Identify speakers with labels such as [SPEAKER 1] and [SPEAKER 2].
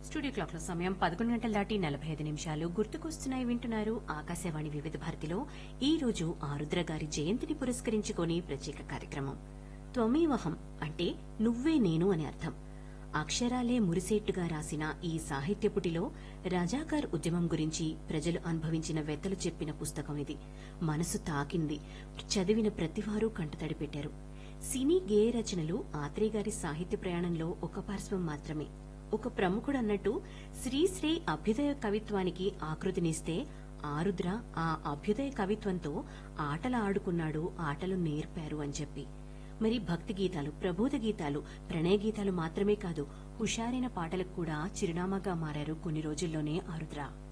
[SPEAKER 1] studio clock లో సమయం పదకొండు గంటల దాటి నలభై ఐదు నిమిషాలు గుర్తుకొస్తున్నాయి వింటున్నారు ఆకాశవాణి వివిధ భారతిలో ఈ రోజు ఆరుద్ర గారి జయంతిని పురస్కరించుకొని ప్రత్యేక కార్యక్రమం త్వమేవహం అంటే నువ్వే నేను అని అర్థం అక్షరాలే మురిసేట్టుగా రాసిన ఈ సాహిత్యపుటిలో రజాకార్ ఉద్యమం గురించి ప్రజలు అనుభవించిన వెతలు చెప్పిన పుస్తకం ఇది మనసు తాకింది చదివిన ప్రతివారు కంటతడి పెట్టారు సినీ గేయ రచనలు ఆత్రేయ గారి సాహిత్య ప్రయాణంలో ఒక పార్శ్వం మాత్రమే ఒక ప్రముఖుడు అన్నట్టు శ్రీశ్రీ అభ్యుదయ కవిత్వానికి ఆకృతినిస్తే ఆరుద్ర ఆ అభ్యుదయ కవిత్వంతో ఆటలు ఆడుకున్నాడు ఆటలు నేర్పారు అని చెప్పి మరి భక్తి గీతాలు ప్రబోధ గీతాలు ప్రణయ గీతాలు మాత్రమే కాదు హుషారైన పాటలకు కూడా చిరునామాగా మారారు కొన్ని రోజుల్లోనే ఆరుద్ర